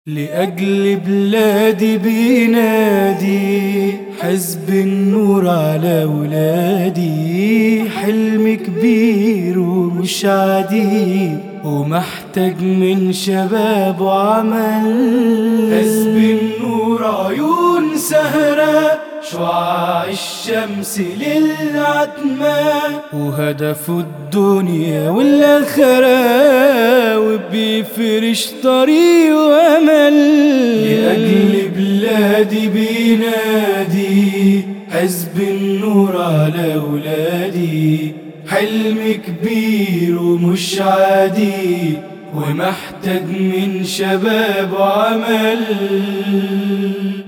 لأجل بلادي بينادي حزب النور على ولادي حلم كبير ومش عادي ومحتاج من شباب وعمل حزب النور عيون سهرة شعاع الشمس للعتمة وهدف الدنيا والآخرة وبيفرش طريق وأمل لأجل بلادي بينادي حزب النور على ولادي حلم كبير ومش عادي ومحتاج من شباب وعمل